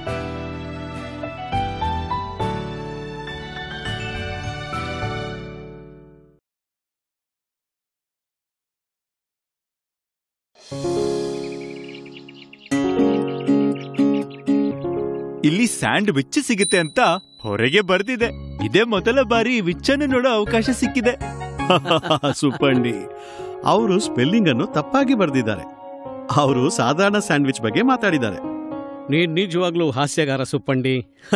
ಇಲ್ಲಿ and which ಸಿಗುತ್ತೆ ಅಂತ ಹೊರಗೆ ಬರ್ದಿದೆ ಇದೇ ಮೊದಲ ಬಾರಿ ವಿಚ್ಚನ್ನು ನೋಡೋ ಅವಕಾಶ ಸಿಕ್ಕಿದೆ ಸುಪ್ಪಂಡಿ ಅವರು ಸ್ಪೆಲ್ಲಿಂಗ್ ಅನ್ನು ತಪ್ಪಾಗಿ ಬರೆದಿದ್ದಾರೆ ಅವರು ಸಾಧಾರಣ ಸ್ಯಾಂಡ್ವಿಚ್ ಬಗ್ಗೆ ಮಾತಾಡಿದ್ದಾರೆ ನೀನ್ ನಿಜವಾಗ್ಲೂ ಹಾಸ್ಯಗಾರ ಸುಪ್ಪಂಡಿ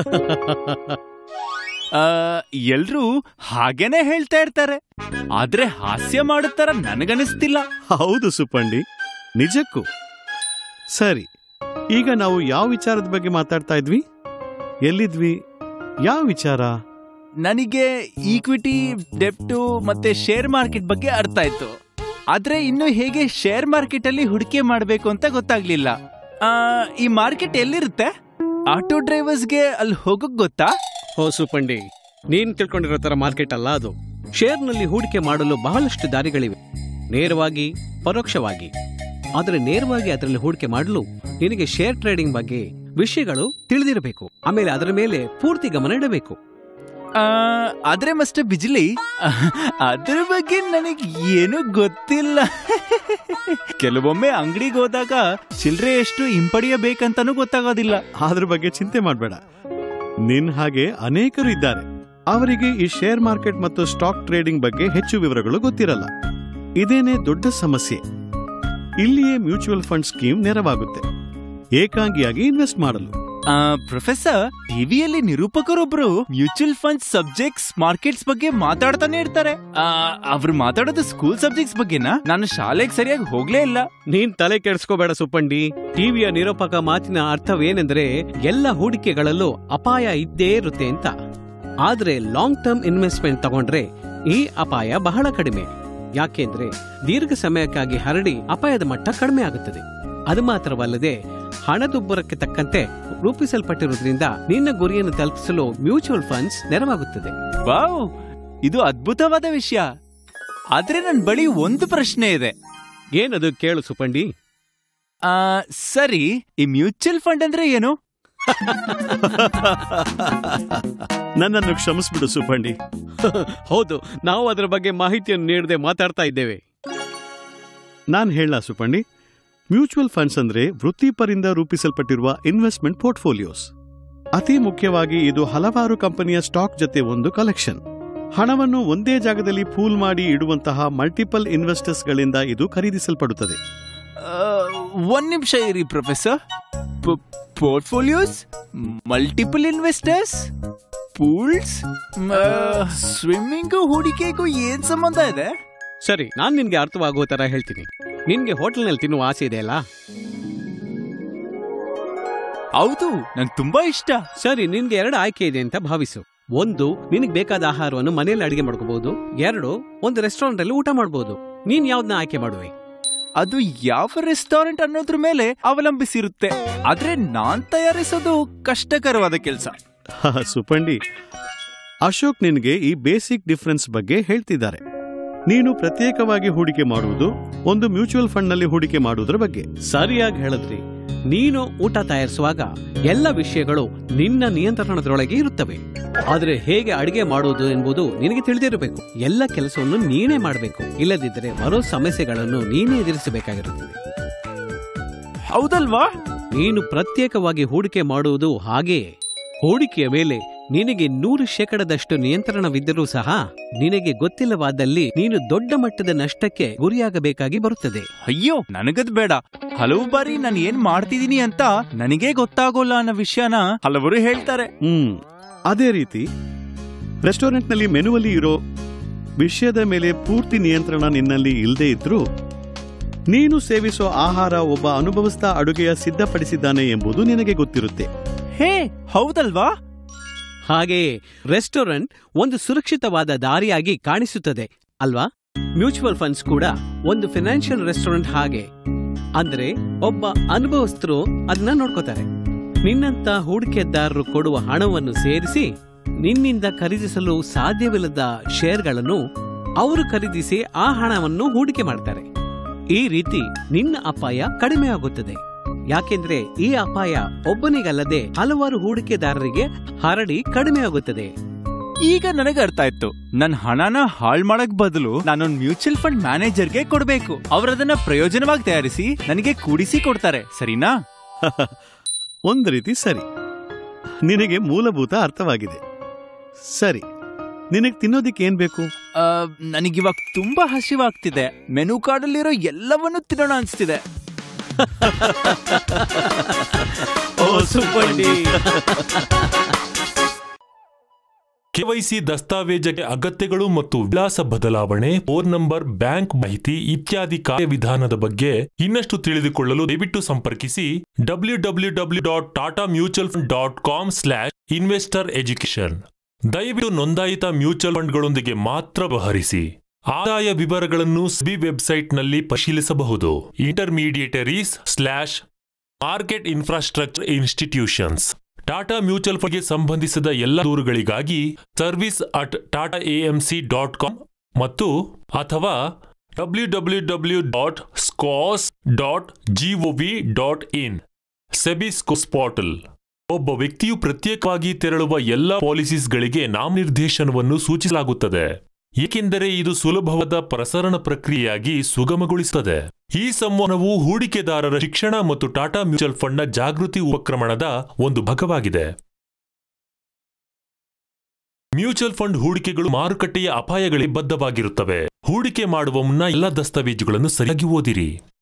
ಆ, ಎಲ್ರೂ ಹಾಗೇನೆ ಹೇಳ್ತಾ ಇರ್ತಾರೆ ಆದ್ರೆ ಹಾಸ್ಯ ಮಾಡುತ್ತಾರ ನನಗನಿಸ್ತಿಲ್ಲ ಹೌದು ಸುಪ್ಪಂಡಿ ನಿಜಕ್ಕೂ ಸರಿ ಈಗ ನಾವು ಯಾವ ವಿಚಾರದ ಬಗ್ಗೆ ಮಾತಾಡ್ತಾ ಇದ್ವಿ ಎಲ್ಲಿದ್ವಿ ಯಾವ ವಿಚಾರ ನನಗೆ ಈಕ್ವಿಟಿ ಡೆಪ್ಟು ಮತ್ತೆ ಶೇರ್ ಮಾರ್ಕೆಟ್ ಬಗ್ಗೆ ಅರ್ಥ ಆಯ್ತು ಆದ್ರೆ ಇನ್ನು ಹೇಗೆ ಶೇರ್ ಮಾರ್ಕೆಟ್ ಅಲ್ಲಿ ಹೂಡಿಕೆ ಮಾಡಬೇಕು ಅಂತ ಗೊತ್ತಾಗ್ಲಿಲ್ಲ ಆ, ಈ ಮಾರ್ಕೆಟ್ ಎಲ್ಲಿರುತ್ತೆ ಆಟೋ ಡ್ರೈವರ್ಸ್ಗೆ ಅಲ್ಲಿ ಹೋಗಕ್ ಗೊತ್ತಾ ಹೋ ಸುಪ್ಪಂಡಿ ನೀನ್ ತಿಳ್ಕೊಂಡಿರೋ ತರ ಮಾರ್ಕೆಟ್ ಅಲ್ಲ ಅದು ಶೇರ್ನಲ್ಲಿ ಹೂಡಿಕೆ ಮಾಡಲು ಬಹಳಷ್ಟು ದಾರಿಗಳಿವೆ ನೇರವಾಗಿ ಪರೋಕ್ಷವಾಗಿ ಆದರೆ ನೇರವಾಗಿ ಅದರಲ್ಲಿ ಹೂಡಿಕೆ ಮಾಡಲು ನಿನಗೆ ಶೇರ್ ಟ್ರೇಡಿಂಗ್ ಬಗ್ಗೆ ವಿಷಯಗಳು ತಿಳಿದಿರಬೇಕು ಆಮೇಲೆ ಅದರ ಮೇಲೆ ಪೂರ್ತಿ ಗಮನ ಇಡಬೇಕು ಆ, ಆದ್ರೆ ಮಸ್ಟರ್ ಬಿಜ್ಲಿ ಅದ್ರ ಬಗ್ಗೆ ನನಗೆ ಏನು ಗೊತ್ತಿಲ್ಲ ಕೆಲವೊಮ್ಮೆ ಅಂಗಡಿಗೆ ಹೋದಾಗ ಚಿಲ್ಲರೆ ಎಷ್ಟು ಹಿಂಪಡೆಯಬೇಕಂತಾನೂ ಗೊತ್ತಾಗೋದಿಲ್ಲ ಅದ್ರ ಬಗ್ಗೆ ಚಿಂತೆ ಮಾಡಬೇಡ ನಿನ್ ಹಾಗೆ ಅನೇಕರು ಇದ್ದಾರೆ ಅವರಿಗೆ ಈ ಶೇರ್ ಮಾರ್ಕೆಟ್ ಮತ್ತು ಸ್ಟಾಕ್ ಟ್ರೇಡಿಂಗ್ ಬಗ್ಗೆ ಹೆಚ್ಚು ವಿವರಗಳು ಗೊತ್ತಿರಲ್ಲ ಇದೇನೇ ದೊಡ್ಡ ಸಮಸ್ಯೆ ಇಲ್ಲಿಯೇ ಮ್ಯೂಚುವಲ್ ಫಂಡ್ ಸ್ಕೀಮ್ ನೆರವಾಗುತ್ತೆ ಏಕಾಂಗಿಯಾಗಿ ಇನ್ವೆಸ್ಟ್ ಮಾಡಲು ಆ, ಪ್ರೊಫೆಸರ್ ಟಿವಿಯಲ್ಲಿ ನಿರೂಪಕರೊಬ್ರು ಮ್ಯೂಚುವಲ್ ಫಂಡ್ ಸಬ್ಜೆಕ್ಟ್ಸ್ ಮಾರ್ಕೆಟ್ಸ್ ಬಗ್ಗೆ ಮಾತಾಡ್ತಾನೆ ಇರ್ತಾರೆ ಆ, ಅವ್ರು ಮಾತಾಡೋದು ಸ್ಕೂಲ್ ಸಬ್ಜೆಕ್ಟ್ಸ್ ಬಗ್ಗೆನಾ ನಾನು ಶಾಲೆಗೆ ಸರಿಯಾಗಿ ಹೋಗ್ಲೇ ಇಲ್ಲ ನೀನ್ ತಲೆ ಕೆಡಿಸ್ಕೋಬೇಡ ಸುಪ್ಪಂಡಿ ಟಿವಿಯ ನಿರೂಪಕ ಮಾತಿನ ಅರ್ಥವೇನೆಂದ್ರೆ ಎಲ್ಲ ಹೂಡಿಕೆಗಳಲ್ಲೂ ಅಪಾಯ ಇದ್ದೇ ಇರುತ್ತೆ ಅಂತ ಆದ್ರೆ ಲಾಂಗ್ ಟರ್ಮ್ ಇನ್ವೆಸ್ಟ್ಮೆಂಟ್ ತಗೊಂಡ್ರೆ ಈ ಅಪಾಯ ಬಹಳ ಕಡಿಮೆ ಯಾಕೆಂದ್ರೆ ದೀರ್ಘ ಸಮಯಕ್ಕಾಗಿ ಹರಡಿ ಅಪಾಯದ ಮಟ್ಟ ಕಡಿಮೆ ಆಗುತ್ತದೆ ಅದು ಮಾತ್ರವಲ್ಲದೆ ಹಣದುಬ್ಬರಕ್ಕೆ ತಕ್ಕಂತೆ ರೂಪಿಸಲ್ಪಟ್ಟಿರುವುದರಿಂದ ನಿನ್ನ ಗುರಿಯನ್ನು ತಲುಪಿಸಲು ಮ್ಯೂಚುವಲ್ ಫಂಡ್ಸ್ ನೆರವಾಗುತ್ತದೆ ವಾವ್ ಇದು ಅದ್ಭುತವಾದ ವಿಷಯ ಆದ್ರೆ ನನ್ ಬಳಿ ಒಂದು ಪ್ರಶ್ನೆ ಇದೆ ಏನದು ಕೇಳು ಸುಪ್ಪಂಡಿ ಆ, ಸರಿ ಈ ಮ್ಯೂಚುವಲ್ ಫಂಡ್ ಅಂದ್ರೆ ಏನು ನನ್ನನ್ನು ಕ್ಷಮಿಸ್ಬಿಡು ಸುಬ್ಬಂಡಿ ಹೌದು ನಾವು ಅದರ ಬಗ್ಗೆ ಮಾಹಿತಿಯನ್ನು ನೀಡದೆ ಮಾತಾಡ್ತಾ ಇದ್ದೇವೆ ನಾನ್ ಹೇಳ ಸುಬ್ಬಂಡಿ ಮ್ಯೂಚುವಲ್ ಫಂಡ್ಸ್ ಅಂದ್ರೆ ವೃತ್ತಿಪರಿಂದ ರೂಪಿಸಲ್ಪಟ್ಟಿರುವ ಇನ್ವೆಸ್ಟ್ಮೆಂಟ್ ಪೋರ್ಟ್ಫೋಲಿಯೋಸ್ ಅತಿ ಮುಖ್ಯವಾಗಿ ಇದು ಹಲವಾರು ಕಂಪನಿಯ ಸ್ಟಾಕ್ ಜೊತೆ ಒಂದು ಕಲೆಕ್ಷನ್ ಹಣವನ್ನು ಒಂದೇ ಜಾಗದಲ್ಲಿ ಪೂಲ್ ಮಾಡಿ ಇಡುವಂತಹ ಮಲ್ಟಿಪಲ್ ಇನ್ವೆಸ್ಟರ್ಸ್ಗಳಿಂದ ಇದು ಖರೀದಿಸಲ್ಪಡುತ್ತದೆ ಆ, ಒಂದ್ ನಿಮಿಷ ಇರಿ professor portfolios multiple investors pools swimming ಹೂಡಿಕೆಗೂ ಏನ್ ಸಂಬಂಧ ಇದೆ ಸರಿ ನಾನ್ ನಿನ್ಗೆ ಅರ್ಥವಾಗುವ ತರ ಹೇಳ್ತೀನಿ ನಿನ್ಗೆ ಹೋಟೆಲ್ನಲ್ಲಿ ತಿನ್ನುವ ಆಸೆ ಇದೆಯಲ್ಲ ಹೌದು ನಂಗೆ ತುಂಬಾ ಇಷ್ಟ ಸರಿ ನಿನ್ಗೆ ಎರಡು ಆಯ್ಕೆ ಇದೆ ಅಂತ ಭಾವಿಸು ಒಂದು ನಿನಗೆ ಬೇಕಾದ ಆಹಾರವನ್ನು ಮನೆಯಲ್ಲಿ ಅಡಿಗೆ ಮಾಡ್ಕೋಬಹುದು ಎರಡು ಒಂದು ರೆಸ್ಟೋರೆಂಟ್ ಅಲ್ಲಿ ಊಟ ಮಾಡಬಹುದು ನೀನ್ ಯಾವ್ದನ್ನ ಆಯ್ಕೆ ಮಾಡುವೆ ಅದು ಯಾವ ರೆಸ್ಟೋರೆಂಟ್ ಅನ್ನೋದ್ರ ಮೇಲೆ ಅವಲಂಬಿಸಿರುತ್ತೆ ಆದ್ರೆ ನಾನ್ ತಯಾರಿಸೋದು ಕಷ್ಟಕರವಾದ ಕೆಲಸ ಸುಪಂಡಿ ಅಶೋಕ್ ನಿನಗೆ ಈ ಬೇಸಿಕ್ ಡಿಫರೆನ್ಸ್ ಬಗ್ಗೆ ಹೇಳ್ತಿದ್ದಾರೆ ನೀನು ಪ್ರತ್ಯೇಕವಾಗಿ ಹೂಡಿಕೆ ಮಾಡುವುದು ಒಂದು ಮ್ಯೂಚುವಲ್ ಫಂಡ್ನಲ್ಲಿ ಹೂಡಿಕೆ ಮಾಡುವುದರ ಬಗ್ಗೆ ಸರಿಯಾಗಿ ಹೇಳಿದ್ರಿ ನೀನು ಊಟ ತಯಾರಿಸುವಾಗ ಎಲ್ಲ ವಿಷಯಗಳು ನಿನ್ನ ನಿಯಂತ್ರಣದೊಳಗೆ ಇರುತ್ತವೆ ಆದ್ರೆ ಹೇಗೆ ಅಡಿಗೆ ಮಾಡುವುದು ಎಂಬುದು ನಿನಗೆ ತಿಳಿದಿರಬೇಕು ಎಲ್ಲ ಕೆಲಸವನ್ನು ನೀನೇ ಮಾಡಬೇಕು ಇಲ್ಲದಿದ್ದರೆ ಬರೋ ಸಮಸ್ಯೆಗಳನ್ನು ನೀನೇ ಎದುರಿಸಬೇಕಾಗಿರುತ್ತದೆ ಹೌದಲ್ವಾ ನೀನು ಪ್ರತ್ಯೇಕವಾಗಿ ಹೂಡಿಕೆ ಮಾಡುವುದು ಹಾಗೆಯೇ ಹೂಡಿಕೆಯ ಮೇಲೆ ನಿನಗೆ ನೂರು ಶೇಕಡದಷ್ಟು ನಿಯಂತ್ರಣವಿದ್ದರೂ ಸಹ ನಿನಗೆ ಗೊತ್ತಿಲ್ಲವಾದಲ್ಲಿ ನೀನು ದೊಡ್ಡ ಮಟ್ಟದ ನಷ್ಟಕ್ಕೆ ಗುರಿಯಾಗಬೇಕಾಗಿ ಬರುತ್ತದೆ ಅಯ್ಯೋ ನನಗದ್ ಬೇಡ ಹಲವು ಬಾರಿ ನಾನು ಏನ್ ಮಾಡ್ತಿದೀನಿ ಅಂತ ನನಗೇ ಗೊತ್ತಾಗೋಲ್ಲ ಅನ್ನೋ ವಿಷಯನ ಹಲವರು ಹೇಳ್ತಾರೆ ಹ್ಮ್ ಅದೇ ರೀತಿ ರೆಸ್ಟೋರೆಂಟ್ನಲ್ಲಿ ಮೆನುವಲ್ಲಿ ಇರೋ ವಿಷಯದ ಮೇಲೆ ಪೂರ್ತಿ ನಿಯಂತ್ರಣ ನಿನ್ನಲ್ಲಿ ಇಲ್ಲದೆ ಇದ್ರೂ ನೀನು ಸೇವಿಸೋ ಆಹಾರ ಒಬ್ಬ ಅನುಭವಿಸ್ತಾ ಅಡುಗೆಯ ಸಿದ್ಧಪಡಿಸಿದ್ದಾನೆ ಎಂಬುದು ನಿನಗೆ ಗೊತ್ತಿರುತ್ತೆ ಹೇ ಹೌದಲ್ವಾ ಹಾಗೆಯೇ ರೆಸ್ಟೋರೆಂಟ್ ಒಂದು ಸುರಕ್ಷಿತವಾದ ದಾರಿಯಾಗಿ ಕಾಣಿಸುತ್ತದೆ ಅಲ್ವಾ ಮ್ಯೂಚುವಲ್ ಫಂಡ್ಸ್ ಕೂಡ ಒಂದು ಫಿನಾನ್ಷಿಯಲ್ ರೆಸ್ಟೋರೆಂಟ್ ಹಾಗೆ ಅಂದ್ರೆ ಒಬ್ಬ ಅನುಭವಸ್ಥರು ಅದನ್ನ ನೋಡ್ಕೋತಾರೆ ನಿನ್ನಂತ ಹೂಡಿಕೆದಾರರು ಕೊಡುವ ಹಣವನ್ನು ಸೇರಿಸಿ ನಿನ್ನಿಂದ ಖರೀದಿಸಲು ಸಾಧ್ಯವಿಲ್ಲದ ಶೇರ್ಗಳನ್ನು ಅವರು ಖರೀದಿಸಿ ಆ ಹಣವನ್ನು ಹೂಡಿಕೆ ಮಾಡ್ತಾರೆ ಈ ರೀತಿ ನಿನ್ನ ಅಪಾಯ ಕಡಿಮೆ ಆಗುತ್ತದೆ ಯಾಕೆಂದ್ರೆ ಈ ಅಪಾಯ ಒಬ್ಬನಿಗಲ್ಲದೆ ಹಲವಾರು ಹೂಡಿಕೆದಾರರಿಗೆ ಹರಡಿ ಕಡಿಮೆ ಆಗುತ್ತದೆ ಈಗ ನನಗೆ ಅರ್ಥ ಆಯ್ತು ನನ್ ಹಣನ ಹಾಳ್ ಮಾಡಕ್ ಬದಲು ನಾನೊಂದ್ ಮ್ಯೂಚುವಲ್ ಫಂಡ್ ಮ್ಯಾನೇಜರ್ಗೆ ಕೊಡ್ಬೇಕು ಅವರದನ್ನ ಪ್ರಯೋಜನವಾಗಿ ತಯಾರಿಸಿ ನನಗೆ ಕೂಡಿಸಿ ಕೊಡ್ತಾರೆ ಸರಿನಾ ಒಂದು ರೀತಿ ಸರಿ ನಿನಗೆ ಮೂಲಭೂತ ಅರ್ಥವಾಗಿದೆ ಸರಿ ನಿನಗೆ ತಿನ್ನೋದಿಕ್ಕೆ ಏನ್ ಬೇಕು ಆ, ನನಗಿವಾಗ ತುಂಬಾ ಹಸಿವಾಗ್ತಿದೆ ಮೆನು ಕಾರ್ಡಲ್ಲಿರೋ ಎಲ್ಲವನ್ನೂ ತಿನ್ನೋಣ ಅನ್ಸ್ತಿದೆ ಓ ಸುಬ್ಬಣ್ಣ ಕೆವೈಸಿ ದಸ್ತಾವೇಜಕ್ಕೆ ಅಗತ್ಯಗಳು ಮತ್ತು ವಿಳಾಸ ಬದಲಾವಣೆ ಫೋನ್ ನಂಬರ್ ಬ್ಯಾಂಕ್ ಮಾಹಿತಿ ಇತ್ಯಾದಿ ಕಾರ್ಯವಿಧಾನದ ಬಗ್ಗೆ ಇನ್ನಷ್ಟು ತಿಳಿದುಕೊಳ್ಳಲು ದಯವಿಟ್ಟು ಸಂಪರ್ಕಿಸಿ W W W dot Tata mutual fund dot com slash investor education ದಯವಿಟ್ಟು ನೋಂದಾಯಿತ ಮ್ಯೂಚುವಲ್ ಫಂಡ್ಗಳೊಂದಿಗೆ ಮಾತ್ರ ವ್ಯವಹರಿಸಿ ಆದಾಯ ವಿವರಗಳನ್ನು ಸ್ಬಿ ವೆಬ್ಸೈಟ್ನಲ್ಲಿ ಪರಿಶೀಲಿಸಬಹುದು intermediaries slash market infrastructure institutions Tata mutual ಫಂಡ್ಗೆ ಸಂಬಂಧಿಸಿದ ಎಲ್ಲ ದೂರುಗಳಿಗಾಗಿ service at Tata AMC dot com ಮತ್ತು ಅಥವಾ W W W dot SCORES dot gov dot in SEBI SCORES portal ಒಬ್ಬ ವ್ಯಕ್ತಿಯು ಪ್ರತ್ಯೇಕವಾಗಿ ತೆರಳುವ ಎಲ್ಲ ಪಾಲಿಸೀಸ್ಗಳಿಗೆ ನಾಮನಿರ್ದೇಶನವನ್ನು ಸೂಚಿಸಲಾಗುತ್ತದೆ ಏಕೆಂದರೆ ಇದು ಸುಲಭವಾದ ಪ್ರಸರಣ ಪ್ರಕ್ರಿಯೆಯಾಗಿ ಸುಗಮಗೊಳಿಸುತ್ತದೆ ಈ ಸಂವಹನವು ಹೂಡಿಕೆದಾರರ ಶಿಕ್ಷಣ ಮತ್ತು ಟಾಟಾ ಮ್ಯೂಚುವಲ್ ಫಂಡ್ನ ಜಾಗೃತಿ ಉಪಕ್ರಮಣದ ಒಂದು ಭಾಗವಾಗಿದೆ ಮ್ಯೂಚುವಲ್ ಫಂಡ್ ಹೂಡಿಕೆಗಳು ಮಾರುಕಟ್ಟೆಯ ಅಪಾಯಗಳಿಗೆ ಬದ್ಧವಾಗಿರುತ್ತವೆ ಹೂಡಿಕೆ ಮಾಡುವ ಮುನ್ನ ಎಲ್ಲ ದಸ್ತಾವೇಜುಗಳನ್ನು ಸರಿಯಾಗಿ ಓದಿರಿ